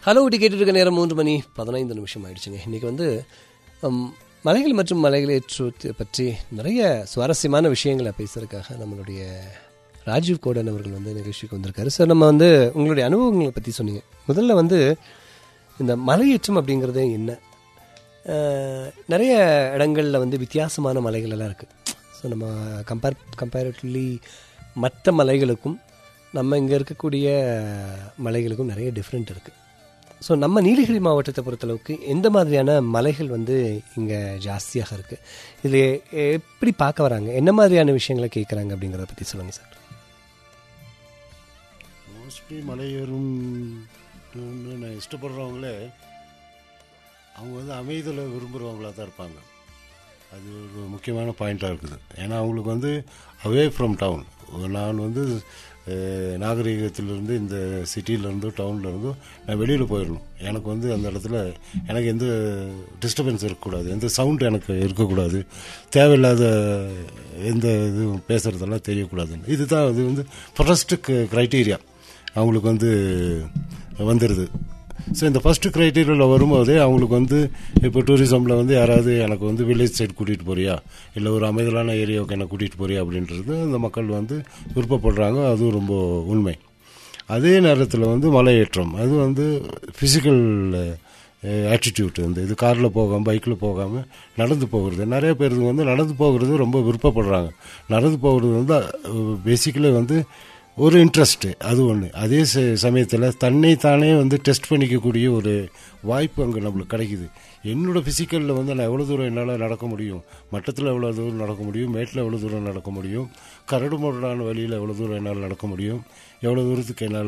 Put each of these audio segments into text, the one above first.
hello ஊட்டி கேட்டுட்டு இருக்க நேரம் மூன்று மணி பதினைந்து நிமிஷம் ஆயிடுச்சுங்க இன்னைக்கு வந்து ஹம், மலைகள் மற்றும் மலைகளேற்றத்தை பற்றி நிறைய சுவாரஸ்யமான விஷயங்களை பேசுறதுக்காக நம்மளுடைய ராஜீவ் கோடன் அவர்கள் வந்து நிகழ்ச்சிக்கு வந்திருக்காரு சார் நம்ம வந்து உங்களுடைய அனுபவங்களை பற்றி சொன்னீங்க முதல்ல வந்து இந்த மலையேற்றம் அப்படிங்கிறது என்ன அஹ், நிறைய இடங்களில் வந்து வித்தியாசமான மலைகள் எல்லாம் இருக்குது ஸோ நம்ம கம்பேர் கம்பேரிட்டிவ்லி மற்ற மலைகளுக்கும் நம்ம இங்கே இருக்கக்கூடிய மலைகளுக்கும் நிறைய டிஃப்ரெண்ட் இருக்குது ஸோ நம்ம நீலகிரி மாவட்டத்தை பொறுத்தளவுக்கு எந்த மாதிரியான மலைகள் வந்து இங்கே ஜாஸ்தியாக இருக்குது இதில் எப்படி பார்க்க வராங்க என்ன மாதிரியான விஷயங்களை கேட்குறாங்க அப்படிங்கிறத பற்றி சொல்லுங்கள் சார் மோஸ்ட்லி மலையேறும் நான் இஷ்டப்படுறவங்களே அவங்க வந்து அமைதலை விரும்புகிறவங்களா தான் இருப்பாங்க அது ஒரு முக்கியமான பாயிண்ட்டாக இருக்குது ஏன்னா அவங்களுக்கு வந்து அவே ஃப்ரம் டவுன் நான் வந்து அஹ், நாகரிகத்திலிருந்து இந்த சிட்டியிலேருந்தோ டவுன்லேருந்தோ நான் வெளியில் போயிடணும் எனக்கு வந்து அந்த இடத்துல எனக்கு எந்த டிஸ்டர்பன்ஸ் இருக்கக்கூடாது எந்த சவுண்ட் எனக்கு இருக்கக்கூடாது தேவையில்லாத எந்த இது பேசுகிறதெல்லாம் தெரியக்கூடாதுன்னு இதுதான் அது வந்து ஃபர்ஸ்ட்டு க்ரைட்டீரியா அவங்களுக்கு வந்து வந்துடுது ஸோ இந்த ஃபஸ்ட்டு க்ரைட்டீரியாவில் வரும்போதே அவங்களுக்கு வந்து இப்போ டூரிசமில் வந்து யாராவது எனக்கு வந்து வில்லேஜ் சைடு கூட்டிகிட்டு போறியா இல்லை ஒரு அமைதலான ஏரியாவுக்கு என்ன கூட்டிகிட்டு போறியா அப்படின்றது அந்த மக்கள் வந்து விருப்பப்படுறாங்க அதுவும் ரொம்ப உண்மை அதே நேரத்தில் வந்து மலையேற்றம் அது வந்து ஃபிசிக்கல் ஆட்டிடியூட் வந்து இது காரில் போகாமல் பைக்கில் போகாமல் நடந்து போகிறது நிறைய பேருக்கு வந்து நடந்து போகிறது ரொம்ப விருப்பப்படுறாங்க நடந்து போகிறது வந்து பேசிக்கலி வந்து ஒரு இன்ட்ரெஸ்ட்டு அது ஒன்று அதே ச- சமயத்தில் தன்னை தானே வந்து டெஸ்ட் பண்ணிக்கக்கூடிய ஒரு வாய்ப்பு அங்கே நம்மளுக்கு கிடைக்குது என்னோட ஃபிசிக்கலில் வந்து நான் எவ்வளோ தூரம் என்னால் நடக்க முடியும் மட்டத்தில் எவ்வளோ தூரம் நடக்க முடியும் மேட்டில் எவ்வளோ தூரம் நடக்க முடியும் கரடு முரடான வழியில் எவ்வளோ தூரம் என்னால் நடக்க முடியும் எவ்வளோ தூரத்துக்கு என்னால்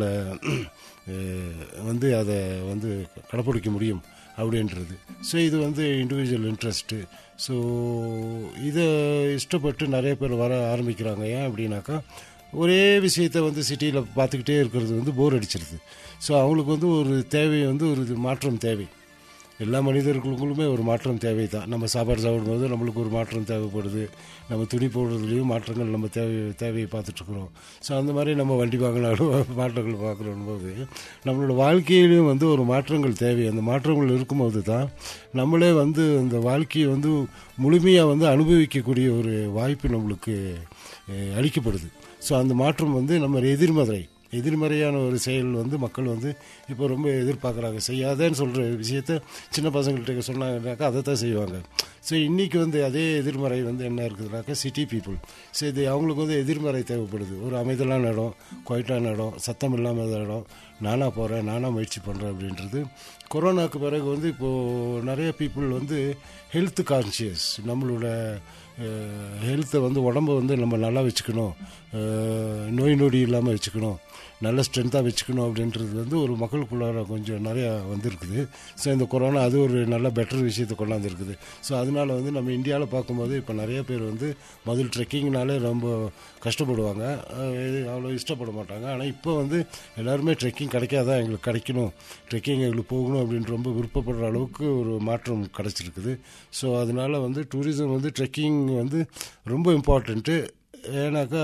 வந்து அதை வந்து கடைப்பிடிக்க முடியும் அப்படின்றது ஸோ இது வந்து இண்டிவிஜுவல் இன்ட்ரெஸ்ட்டு ஸோ இதை இஷ்டப்பட்டு நிறைய பேர் வர ஆரம்பிக்கிறாங்க ஏன் அப்படின்னாக்கா ஒரே விஷயத்தை வந்து சிட்டியில் பார்த்துக்கிட்டே இருக்கிறது வந்து போர் அடிச்சிருது ஸோ அவங்களுக்கு வந்து ஒரு தேவை வந்து ஒரு இது மாற்றம் தேவை எல்லா மனிதர்களுக்குள்ளுமே ஒரு மாற்றம் தேவை தான் நம்ம சாப்பாடு சாப்பிடும்போது நம்மளுக்கு ஒரு மாற்றம் தேவைப்படுது நம்ம துணி போடுறதுலேயும் மாற்றங்கள் நம்ம தேவை தேவையை பார்த்துட்ருக்குறோம் ஸோ அந்த மாதிரி நம்ம வண்டி வாங்கினாலும் மாற்றங்கள் பார்க்குறோம் போது நம்மளோட வாழ்க்கையிலையும் வந்து ஒரு மாற்றங்கள் தேவை அந்த மாற்றங்கள் இருக்கும்போது தான் நம்மளே வந்து அந்த வாழ்க்கையை வந்து முழுமையாக வந்து அனுபவிக்கக்கூடிய ஒரு வாய்ப்பு நம்மளுக்கு அஹ், அளிக்கப்படுது ஸோ அந்த மாற்றம் வந்து நம்ம எதிர்மறை எதிர்மறையான ஒரு செயல் வந்து மக்கள் வந்து இப்போ ரொம்ப எதிர்பார்க்குறாங்க செய்யாதேன்னு சொல்கிற விஷயத்த சின்ன பசங்கள்கிட்ட சொன்னாங்கன்னாக்கா அதை தான் செய்வாங்க ஸோ இன்றைக்கி வந்து அதே எதிர்மறை வந்து என்ன இருக்குதுனாக்கா சிட்டி பீப்புள் ஸோ இது அவங்களுக்கு வந்து எதிர்மறை தேவைப்படுது ஒரு அமைதலான இடம் குவைட்டான இடம் சத்தம் இல்லாமல் இடம் நானாக போகிறேன் நானாக முயற்சி பண்ணுறேன் அப்படின்றது கொரோனாக்கு பிறகு வந்து இப்போது நிறைய பீப்புள் வந்து ஹெல்த் கான்ஷியஸ் நம்மளோட ஹெல்த்தை வந்து உடம்ப வந்து நம்ம நல்லா வச்சுக்கணும் அஹ், நோய் நொடி இல்லாமல் வச்சுக்கணும் நல்ல ஸ்ட்ரென்த்தாக வச்சுக்கணும் அப்படின்றது வந்து ஒரு மக்களுக்குள்ளார கொஞ்சம் நிறையா வந்திருக்குது ஸோ இந்த கொரோனா அது ஒரு நல்ல பெட்டர் விஷயத்தை கொண்டாந்துருக்குது ஸோ அதனால வந்து நம்ம இந்தியாவில் பார்க்கும்போது இப்போ நிறைய பேர் வந்து முதல் ட்ரெக்கிங்னாலே ரொம்ப கஷ்டப்படுவாங்க அஹ், அவ்வளோ இஷ்டப்பட மாட்டாங்க ஆனால் இப்போ வந்து எல்லாருமே ட்ரெக்கிங் கிடைக்காதான் எங்களுக்கு கிடைக்கணும் ட்ரெக்கிங் எங்களுக்கு போகணும் அப்படின்னு ரொம்ப விருப்பப்படுற அளவுக்கு ஒரு மாற்றம் கிடச்சிருக்குது ஸோ அதனால வந்து டூரிசம் வந்து ட்ரெக்கிங் வந்து ரொம்ப இம்பார்ட்டண்ட்டு ஏன்னாக்கா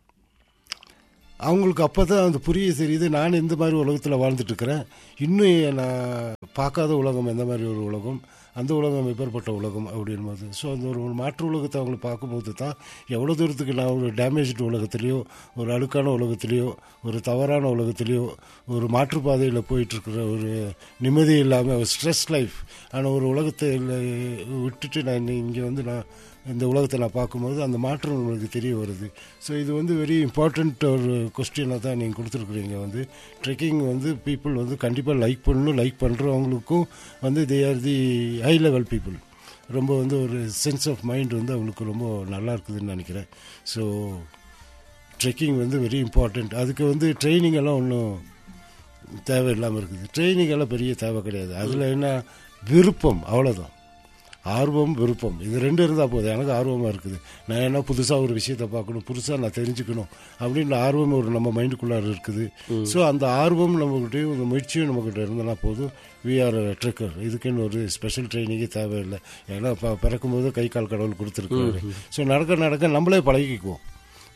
அவங்களுக்கு அப்போ தான் அந்த புரிய தெரியுது நான் இந்த மாதிரி உலகத்தில் வாழ்ந்துட்டு இருக்கிறேன் இன்னும் நான் பார்க்காத உலகம் எந்த மாதிரி ஒரு உலகம் அந்த உலகம் எப்பேற்பட்ட உலகம் அப்படின்போது ஸோ அந்த ஒரு ஒரு மாற்று உலகத்தை அவங்களை பார்க்கும்போது தான் எவ்வளோ தூரத்துக்கு நான் ஒரு டேமேஜ்டு உலகத்துலேயோ ஒரு அழுக்கான உலகத்துலேயோ ஒரு தவறான உலகத்துலேயோ ஒரு மாற்றுப்பாதையில் போயிட்டுருக்கிற ஒரு நிம்மதி இல்லாமல் ஒரு ஸ்ட்ரெஸ் லைஃப் ஆன ஒரு உலகத்தை இல்ல- விட்டுட்டு நான் இங்கே வந்து நான் இந்த உலகத்தை நான் பார்க்கும்போது அந்த மாற்றம் உங்களுக்கு தெரிய வருது ஸோ இது வந்து வெரி இம்பார்ட்டண்ட் ஒரு கொஸ்டினாக தான் நீங்கள் கொடுத்துருக்குறீங்க வந்து ட்ரெக்கிங் வந்து பீப்புள் வந்து கண்டிப்பாக லைக் பண்ணணும் லைக் பண்ணுறவங்களுக்கும் வந்து they are the high level people ரொம்ப வந்து ஒரு சென்ஸ் ஆஃப் மைண்ட் வந்து அவங்களுக்கு ரொம்ப நல்லா இருக்குதுன்னு நினைக்கிறேன் ஸோ ட்ரெக்கிங் வந்து வெரி இம்பார்ட்டண்ட் அதுக்கு வந்து ட்ரைனிங் எல்லாம் ஒன்றும் தேவையில்லாமல் இருக்குது ட்ரைனிங் எல்லாம் பெரிய தேவை கிடையாது அதில் என்ன விருப்பம் அவ்வளோதான் ஆர்வம் விருப்பம் இது ரெண்டு இருந்தால் போதும் எனக்கு ஆர்வமாக இருக்குது நான் என்ன புதுசாக ஒரு விஷயத்தை பார்க்கணும் புதுசாக நான் தெரிஞ்சுக்கணும் அப்படின்ற ஆர்வம் ஒரு நம்ம மைண்டுக்குள்ளார இருக்குது ஸோ அந்த ஆர்வம் நம்மகிட்டயும் இந்த முயற்சியும் நம்மக்கிட்ட இருந்தனா போதும் வி ஆர் ட்ரெக்கர் இதுக்குன்னு ஒரு ஸ்பெஷல் ட்ரைனிங்கே தேவையில்லை ஏன்னா ப- பிறக்கும்போது கை கால் கடவுள் கொடுத்துருக்காரு ஸோ நடக்க நடக்க நம்மளே பழகிக்குவோம்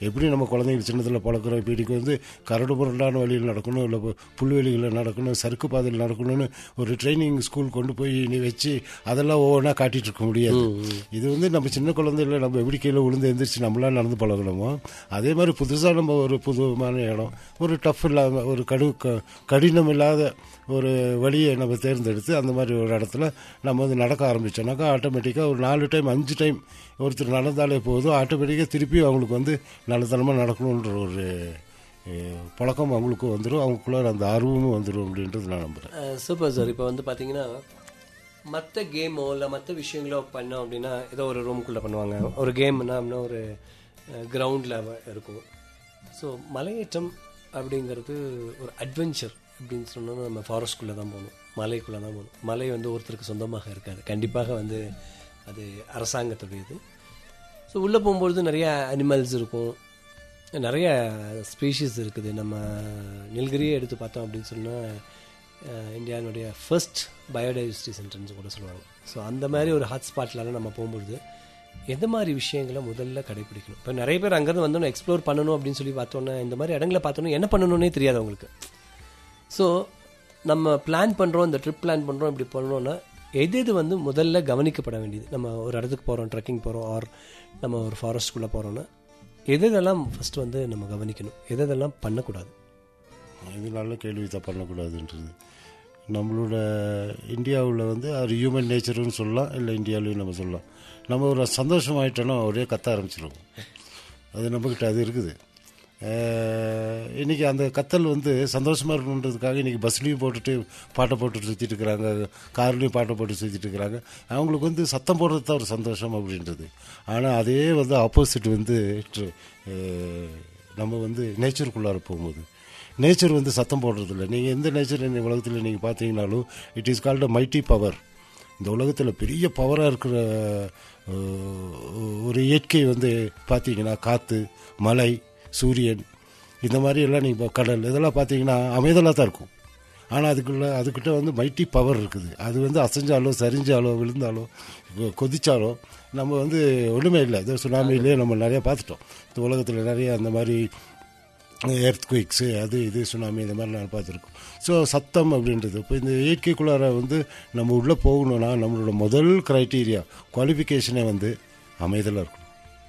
எப்படி நம்ம குழந்தைங்க சின்னத்தில் பழக்கிறோம் இப்போ இன்னைக்கு வந்து கரடு புரண்டான வழியில் நடக்கணும் இல்லை புல்வெளிகளில் நடக்கணும் சறுக்கு பாதையில் நடக்கணும்னு ஒரு ட்ரைனிங் ஸ்கூல் கொண்டு போய் நீ வச்சு அதெல்லாம் ஒவ்வொன்றா காட்டிட்டு இருக்க முடியாது இது வந்து நம்ம சின்ன குழந்தையில நம்ம எப்படி கீழே விழுந்து எந்திரிச்சு நம்மளாம் நடந்து பழகணுமோ அதே மாதிரி புதுசாக நம்ம ஒரு புதுமான இடம் ஒரு டஃப் இல்லாமல் ஒரு கடு க- கடினம் இல்லாத ஒரு வழியை நம்ம தேர்ந்தெடுத்து அந்த மாதிரி ஒரு இடத்துல நம்ம வந்து நடக்க ஆரம்பிச்சோம்னாக்கா ஆட்டோமேட்டிக்காக ஒரு நாலு டைம் அஞ்சு டைம் ஒருத்தர் நடந்தாலே போதும் ஆட்டோமேட்டிக்காக திருப்பி அவங்களுக்கு வந்து நல்லத்தனமாக நடக்கணுன்ற ஒரு அஹ், பழக்கம் அவங்களுக்கு வந்துடும் அவங்களுக்குள்ள அந்த ஆர்வமும் வந்துடும் அப்படின்றது நான் நம்புகிறேன் சூப்பர் சார் இப்போ வந்து பார்த்தீங்கன்னா மற்ற கேமோ இல்லை மற்ற விஷயங்களோ பண்ணோம் அப்படின்னா ஏதோ ஒரு ரூம்குள்ளே பண்ணுவாங்க ஒரு கேம்னா அப்படின்னா ஒரு கிரவுண்டில் இருக்கும் ஸோ மலையேற்றம் அப்படிங்கிறது ஒரு அட்வென்ச்சர் அப்படின்னு சொன்னோன்னா நம்ம ஃபாரஸ்ட்குள்ளே தான் போகணும் மலைக்குள்ளே தான் போகணும் மலை வந்து ஒருத்தருக்கு சொந்தமாக இருக்காது கண்டிப்பாக வந்து அது அரசாங்கத்துடையது ஸோ உள்ளே போகும்பொழுது நிறைய அனிமல்ஸ் இருக்கும் நிறைய ஸ்பீஷீஸ் இருக்குது நம்ம நில்கிரியே எடுத்து பார்த்தோம் அப்படின்னு சொன்னால் இந்தியாவினுடைய ஃபர்ஸ்ட் பயோடைவர்சிட்டி சென்டர்னு கூட சொல்லுவாங்க ஸோ அந்த மாதிரி ஒரு ஹாட் ஸ்பாட்லலாம் நம்ம போகும்பொழுது எந்த மாதிரி விஷயங்களை முதல்ல கடைபிடிக்கணும் இப்போ நிறைய பேர் அங்கேருந்து வந்தோன்னே எக்ஸ்ப்ளோர் பண்ணணும் அப்படின்னு சொல்லி பார்த்தோன்னே இந்த மாதிரி இடங்களை பார்த்தோன்னே என்ன பண்ணணும்னே தெரியாது அவங்களுக்கு ஸோ நம்ம பிளான் பண்ணுறோம் இந்த ட்ரிப் பிளான் பண்ணுறோம் இப்படி பண்ணோன்னா எது எது வந்து முதல்ல கவனிக்கப்பட வேண்டியது நம்ம ஒரு இடத்துக்கு போகிறோம் ட்ரெக்கிங் போகிறோம் ஆர் நம்ம ஒரு ஃபாரஸ்ட்குள்ளே போகிறோன்னா எது எதெல்லாம் ஃபஸ்ட்டு வந்து நம்ம கவனிக்கணும் எது எதெல்லாம் பண்ணக்கூடாது இது நல்ல கேள்வி தான் பண்ணக்கூடாதுன்றது நம்மளோட இந்தியாவில் வந்து அது ஹியூமன் நேச்சர்னு சொல்லலாம் இல்லை இந்தியாவிலையும் நம்ம சொல்லலாம் நம்ம ஒரு சந்தோஷமாயிட்டோன்னா ஒரே கத்த ஆரம்பிச்சிருவோம் அது நம்மக்கிட்ட அது இருக்குது அஹ், இன்னைக்கு அந்த கத்தல் வந்து சந்தோஷமாக இருக்கணுன்றதுக்காக இன்னைக்கு பஸ்லேயும் போட்டுட்டு பாட்டை போட்டு சுற்றிட்டு இருக்கிறாங்க கார்லேயும் பாட்டை போட்டு சுற்றிட்டு இருக்கிறாங்க அவங்களுக்கு வந்து சத்தம் போடுறது தான் ஒரு சந்தோஷம் அப்படின்றது ஆனால் அதே வந்து ஆப்போசிட் வந்து ட்ரு- அஹ், நம்ம வந்து நேச்சருக்குள்ளார போகும்போது நேச்சர் வந்து சத்தம் போடுறதில்ல நீங்கள் எந்த நேச்சர் இந்த உலகத்தில் நீங்கள் பார்த்தீங்கனாலும் it is called a mighty power இந்த உலகத்தில் பெரிய பவராக இருக்கிற அஹ், ஒரு இயற்கை வந்து பார்த்தீங்கன்னா காற்று மலை சூரியன் இந்த மாதிரி எல்லாம் நீங்கள் கடல் இதெல்லாம் பார்த்தீங்கன்னா அமைதலாக தான் இருக்கும் ஆனால் அதுக்குள்ள அதுக்கிட்ட வந்து மைட்டி பவர் இருக்குது அது வந்து அசைஞ்சாலோ சரிஞ்சாலோ விழுந்தாலோ கொ- கொதிச்சாலோ நம்ம வந்து ஒன்றுமே இல்லை இது சுனாமிலே நம்ம நிறைய பார்த்துட்டோம் இந்த உலகத்தில் நிறைய அந்த மாதிரி எர்த் குயிக்ஸு அது இது சுனாமி இந்த மாதிரி நான் பார்த்துருக்கோம் ஸோ சத்தம் அப்படின்றது இப்போ இந்த இயற்கைக்குள்ளார வந்து நம்ம உள்ளே போகணுன்னா நம்மளோட முதல் க்ரைட்டீரியா குவாலிஃபிகேஷனே வந்து அமைதலாக இருக்கணும்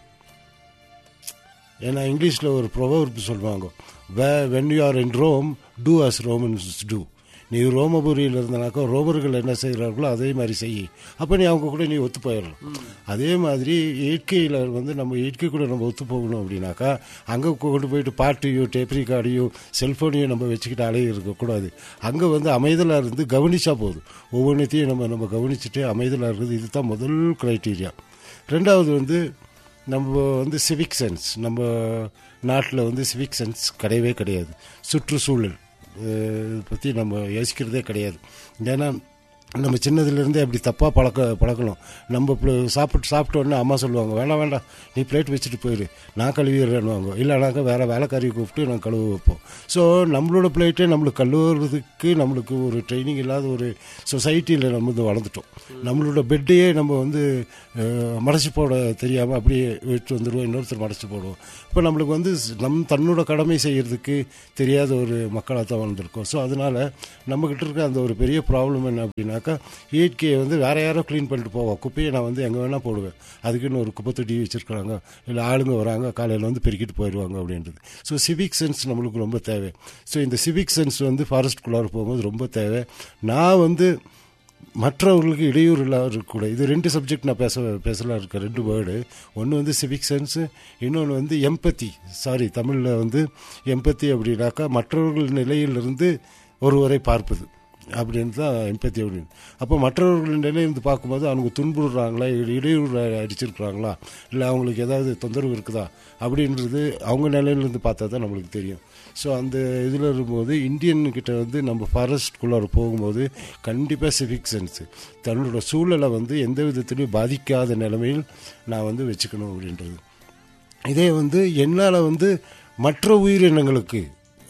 ஏன்னா இங்கிலீஷில் ஒரு ப்ரொவர்ப் சொல்லுவாங்க way when you are in Rome do as Romans do நீ ரோமபுரியில் இருந்தனாக்கா ரோமர்கள் என்ன செய்கிறார்களோ அதே மாதிரி செய் அப்போ நீ அவங்க கூட நீ ஒத்து போயிடலாம் அதே மாதிரி இயற்கையில் வந்து நம்ம இயற்கை கூட நம்ம ஒத்து போகணும் அப்படின்னாக்கா அங்கே கொண்டு போயிட்டு பாட்டையோ டேப் ரெக்கார்டையோ செல்ஃபோனையும் நம்ம வச்சுக்கிட்டு அலைய இருக்கக்கூடாது அங்கே வந்து அமைதலாக இருந்து கவனிச்சா போதும் ஒவ்வொன்றத்தையும் நம்ம நம்ம கவனிச்சுட்டு அமைதலாக இருக்கிறது இதுதான் முதல் க்ரைட்டீரியா ரெண்டாவது வந்து நம்ம வந்து சிவிக் சென்ஸ் நம்ம நாட்டில் வந்து சிவிக் சென்ஸ் கிடையவே கிடையாது சுற்றுச்சூழல் இதை பற்றி நம்ம யோசிக்கிறதே கிடையாது ஏன்னா நம்ம சின்னதுலேருந்தே அப்படி தப்பாக பழக்க பழக்கணும் நம்ம பிள்ளை சாப்பிட்டு சாப்பிட்ட உடனே அம்மா சொல்லுவாங்க வேண்டாம் வேண்டாம் நீ பிளேட் வச்சுட்டு போயிடு நான் கழுவிடுறேன்னுவாங்க இல்லைனாக்கா வேறு வேலைக்காரி கூப்பிட்டு நான் கழுவ வைப்போம் ஸோ நம்மளோட பிளேட்டே நம்மளுக்கு கழுவுறதுக்கு நம்மளுக்கு ஒரு ட்ரைனிங் இல்லாத ஒரு சொசைட்டியில் நம்ம வந்து வளர்ந்துட்டோம் நம்மளோட பெட்டையே நம்ம வந்து அஹ், மறைச்சு போட தெரியாமல் அப்படியே விட்டு வந்துடுவோம் இன்னொருத்தர் மறைச்சு போடுவோம் இப்போ நம்மளுக்கு வந்து நம் தன்னோட கடமை செய்கிறதுக்கு தெரியாத ஒரு மக்களாக தான் வந்திருக்கோம் ஸோ அதனால் நம்மக்கிட்ட இருக்க அந்த ஒரு பெரிய ப்ராப்ளம் என்ன அப்படின்னாக்கா இயற்கையை வந்து வேற யாரோ க்ளீன் பண்ணிட்டு போவோம் குப்பையை நான் வந்து எங்கே வேணால் போடுவேன் அதுக்குன்னு ஒரு குப்பை தொட்டி வச்சுருக்காங்க இல்லை ஆளுங்க வராங்க காலையில் வந்து பெருக்கிட்டு போயிடுவாங்க அப்படின்றது ஸோ சிவிக் சென்ஸ் நம்மளுக்கு ரொம்ப தேவை ஸோ இந்த சிவிக் சென்ஸ் வந்து ஃபாரஸ்ட்குள்ளார போகும்போது ரொம்ப தேவை நான் வந்து மற்றவர்களுக்கு இடையூறு இல்லாத இருக்கக்கூடாது இது ரெண்டு சப்ஜெக்ட் நான் பேச பேசலாம் இருக்கேன் ரெண்டு வேர்டு ஒன்று வந்து சிவிக் சென்ஸு இன்னொன்று வந்து எம்பத்தி சாரி தமிழில் வந்து எம்பத்தி அப்படின்னாக்கா மற்றவர்கள் நிலையிலிருந்து ஒருவரை பார்ப்பது அப்படின்னு தான் எம்பத்தி அப்படின்னு அப்போ மற்றவர்கள் நிலையிலிருந்து பார்க்கும்போது அவங்க துன்புறுறாங்களா இல்லை இடையூறு அடிச்சிருக்கிறாங்களா இல்லை அவங்களுக்கு ஏதாவது தொந்தரவு இருக்குதா அப்படின்றது அவங்க நிலையிலேருந்து பார்த்தா தான் நம்மளுக்கு தெரியும் ஸோ அந்த இதில் இருக்கும்போது இந்தியன் கிட்ட வந்து நம்ம ஃபாரஸ்ட்குள்ளார போகும்போது கண்டிப்பாக சிவிக் சென்ஸு தன்னோட சூழலை வந்து எந்த விதத்துலையும் பாதிக்காத நிலைமையில் நான் வந்து வச்சுக்கணும் அப்படின்றது இதே வந்து என்னால் வந்து மற்ற உயிரினங்களுக்கு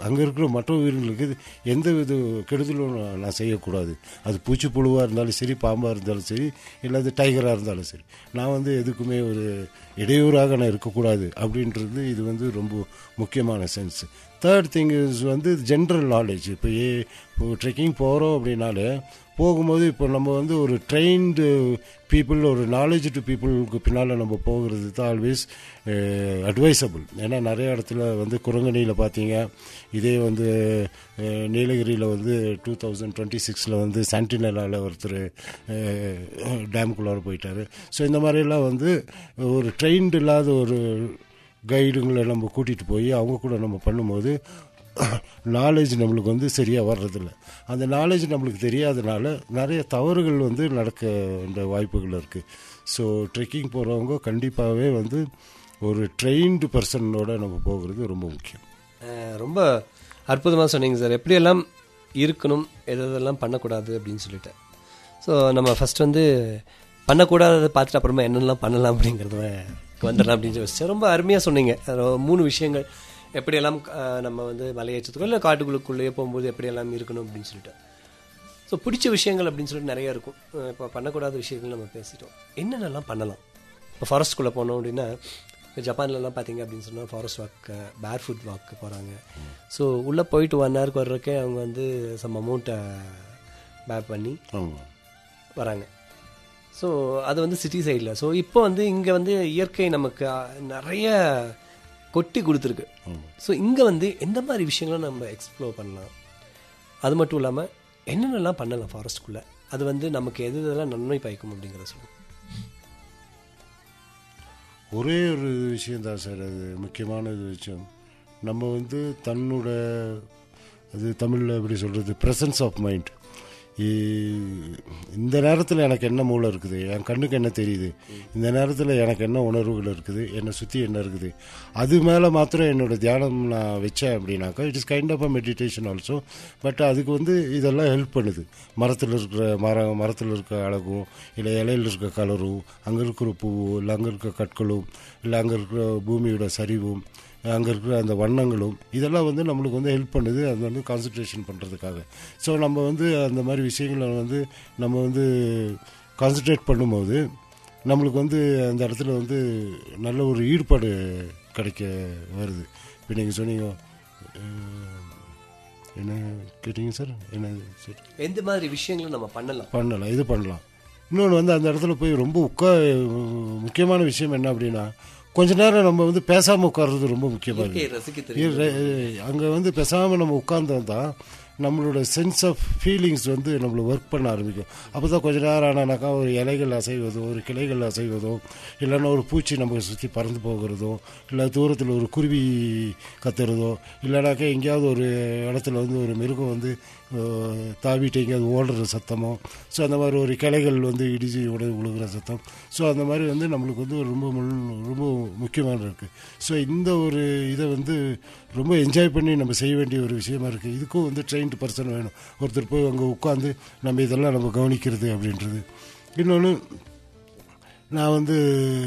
அங்கே இருக்கிற மற்ற உயிரினங்களுக்கு இது எந்த வித கெடுதலும் நான் நான் செய்யக்கூடாது அது பூச்சி புழுவாக இருந்தாலும் சரி பாம்பாக இருந்தாலும் சரி இல்லை அது டைகராக இருந்தாலும் சரி நான் வந்து எதுக்குமே ஒரு இடையூறாக நான் இருக்கக்கூடாது அப்படின்றது இது வந்து ரொம்ப முக்கியமான சென்ஸ் தேர்ட் திங் இஸ் வந்து ஜென்ரல் நாலேஜ் இப்போ ஏ இப்போ ட்ரெக்கிங் போகிறோம் அப்படின்னாலே போகும்போது இப்போ நம்ம வந்து ஒரு ட்ரெயின்டு பீப்புள் ஒரு நாலேஜ் டு பீப்புளுக்கு பின்னால் நம்ம போகிறது தான் ஆல்வேஸ் அட்வைசபிள் ஏன்னா நிறைய இடத்துல வந்து குரங்கணியில் பார்த்தீங்க இதே வந்து அஹ், நீலகிரியில் வந்து டூ தௌசண்ட் டுவெண்ட்டி சிக்ஸில் வந்து சாண்டினலாவில் ஒருத்தர் டேமுக்குள்ளார போயிட்டார் ஸோ இந்த மாதிரிலாம் வந்து ஒரு ட்ரெயின்டு இல்லாத ஒரு கைடுங்களை நம்ம கூட்டிகிட்டு போய் அவங்க கூட நம்ம பண்ணும்போது நாலேஜ் நம்மளுக்கு வந்து சரியாக வர்றதில்ல அந்த நாலேஜ் நம்மளுக்கு தெரியாதனால நிறைய தவறுகள் வந்து நடக்க இந்த வாய்ப்புகள் இருக்குது ஸோ ட்ரெக்கிங் போகிறவங்க கண்டிப்பாகவே வந்து ஒரு ட்ரெயின்டு பர்சனோட நம்ம போகிறது ரொம்ப முக்கியம் அஹ், ரொம்ப அற்புதமாக சொன்னீங்க சார் எப்படியெல்லாம் இருக்கணும் எது எதெல்லாம் பண்ணக்கூடாது அப்படின்னு சொல்லிட்டு ஸோ நம்ம ஃபர்ஸ்ட் வந்து பண்ணக்கூடாததை பார்த்துட்டு அப்புறமா என்னெல்லாம் பண்ணலாம் அப்படிங்கிறத வந்துடலாம் அப்படின்னு யோசிச்சேன் ரொம்ப அருமையாக சொன்னீங்க அஹ், மூணு விஷயங்கள் எப்படியெல்லாம் அஹ், நம்ம வந்து மலையேற்றத்துக்கோ இல்லை காட்டுக்குள்ளுக்குள்ளேயே போகும்போது எப்படியெல்லாம் இருக்கணும் அப்படின்னு சொல்லிட்டு ஸோ பிடிச்ச விஷயங்கள் அப்படின்னு சொல்லிட்டு நிறைய இருக்கும் அஹ், இப்போ பண்ணக்கூடாத விஷயங்கள் நம்ம பேசிட்டோம் என்னென்னலாம் பண்ணலாம் இப்போ ஃபாரஸ்ட்குள்ளே போனோம் அப்படின்னா இப்போ ஜப்பான்லலாம் பார்த்தீங்க அப்படின்னு சொன்னால் ஃபாரஸ்ட் வாக்கு பேர் ஃபுட் வாக்கு போகிறாங்க ஸோ உள்ளே போயிட்டு ஒன் ஹவருக்கு வர்றதுக்கே அவங்க வந்து சம் அமௌண்ட்டை பேர் பண்ணி ஆமாம் வராங்க ஸோ அது வந்து சிட்டி சைடில் ஸோ இப்போ வந்து இங்கே வந்து இயற்கை நமக்கு அஹ், நிறைய கொட்டி கொடுத்துருக்கு ஸோ இங்கே வந்து எந்த மாதிரி விஷயங்களை நம்ம எக்ஸ்ப்ளோர் பண்ணலாம் அது மட்டும் இல்லாமல் என்னென்னலாம் பண்ணலாம் ஃபாரஸ்ட்குள்ளே அது வந்து நமக்கு எது இதெல்லாம் நன்மை பயக்கும் அப்படிங்கிறத சொல்லுங்கள் ஒரே ஒரு விஷயந்தான் சார் அது முக்கியமான ஒரு விஷயம் நம்ம வந்து தன்னோட அது தமிழில் எப்படி சொல்கிறது ப்ரெசன்ஸ் ஆஃப் மைண்ட் இந்த நேரத்தில் எனக்கு என்ன மூளை இருக்குது என் கண்ணுக்கு என்ன தெரியுது இந்த நேரத்தில் எனக்கு என்ன உணர்வுகள் இருக்குது என்னை சுற்றி என்ன இருக்குது அது மேலே மாத்திரம் என்னோட தியானம் நான் வச்சேன் அப்படின்னாக்கா it is kind of a meditation also but அதுக்கு வந்து இதெல்லாம் ஹெல்ப் பண்ணுது மரத்தில் இருக்கிற மரம் மரத்தில் இருக்க அழகும் இல்லை இலையில் இருக்க கலரும் அங்கே இருக்கிற பூவும் இல்லை அங்கே இருக்க கற்களும் இல்லை அங்கே இருக்கிற பூமியோட சரிவும் அங்கே இருக்கிற அந்த வண்ணங்களும் இதெல்லாம் வந்து நம்மளுக்கு வந்து ஹெல்ப் பண்ணுது அது வந்து கான்சன்ட்ரேஷன் பண்ணுறதுக்காக ஸோ நம்ம வந்து அந்த மாதிரி விஷயங்களை வந்து நம்ம வந்து கான்சன்ட்ரேட் பண்ணும்போது நம்மளுக்கு வந்து அந்த இடத்துல வந்து நல்ல ஒரு ஈடுபாடு கிடைக்க வருது இப்போ நீங்கள் சொன்னீங்க அஹ், என்ன கேட்டீங்க சார் என்ன சார் எந்த மாதிரி விஷயங்களை நம்ம பண்ணலாம் பண்ணலாம் இது பண்ணலாம் இன்னொன்று வந்து அந்த இடத்துல போய் ரொம்ப உட்கா முக்கியமான விஷயம் என்ன அப்படின்னா கொஞ்ச நேரம் நம்ம வந்து பேசாமல் உட்கார்றது ரொம்ப முக்கியமாக இயற்கையை இருக்குது ரசிக்க தெரியும் அங்கே வந்து பேசாமல் நம்ம உட்கார்ந்தோம் தான் நம்மளோட சென்ஸ் ஆஃப் ஃபீலிங்ஸ் வந்து நம்மளை ஒர்க் பண்ண ஆரம்பிக்கும் அப்போ தான் கொஞ்ச நேரம் ஆனானாக்கா ஒரு இலைகள் அசைவதோ ஒரு கிளைகள் அசைவதோ இல்லைன்னா ஒரு பூச்சி நம்ம சுற்றி பறந்து போகிறதோ இல்லை தூரத்தில் ஒரு குருவி கத்துறதோ இல்லைனாக்கா எங்கேயாவது ஒரு இடத்துல வந்து ஒரு மிருகம் வந்து அஹ், தாவிட்டு எங்கேயாவது ஓடுற சத்தமோ ஸோ அந்த மாதிரி ஒரு கிளைகள் வந்து இடிச்சு உட விழுகிற சத்தம் ஸோ அந்த மாதிரி வந்து நம்மளுக்கு வந்து ரொம்ப முள்- ரொம்ப முக்கியமான இருக்குது ஸோ இந்த ஒரு இதை வந்து ரொம்ப என்ஜாய் பண்ணி நம்ம செய்ய வேண்டிய ஒரு விஷயமா இருக்குது இதுக்கும் வந்து ட்ரெயின்டு பர்சன் வேணும் ஒருத்தர் போய் அங்கே உட்காந்து நம்ம இதெல்லாம் நம்ம கவனிக்கிறது அப்படின்றது இன்னொன்று நான் வந்து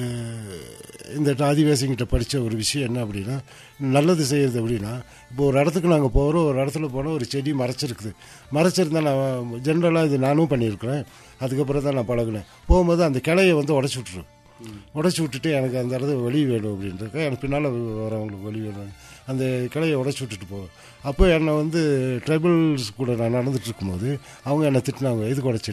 இந்த ஆதிவாசிங்கிட்ட படித்த ஒரு விஷயம் என்ன அப்படின்னா நல்லது செய்கிறது அப்படின்னா இப்போ ஒரு இடத்துக்கு நாங்கள் போகிறோம் ஒரு இடத்துல போனால் ஒரு செடி மறைச்சிருக்குது மறைச்சிருந்தா நான் ஜென்ரலாக இது நானும் பண்ணியிருக்கிறேன் அதுக்கப்புறம் தான் நான் பழகினேன் போகும்போது அந்த கிளையை வந்து உடச்சி விட்ருவேன் உடச்சி விட்டுட்டு எனக்கு அந்த இடத்துல வழி வேணும் அப்படின்றக்க எனக்கு பின்னால் வரவங்களுக்கு வழி வேணும் அந்த கிளையை உடச்சி விட்டுட்டு போவேன் அப்போ என்னை வந்து ட்ரைபல்ஸ் கூட நான் நடந்துட்டு இருக்கும்போது அவங்க என்னை திட்டினாங்க எதுக்கு உடச்சி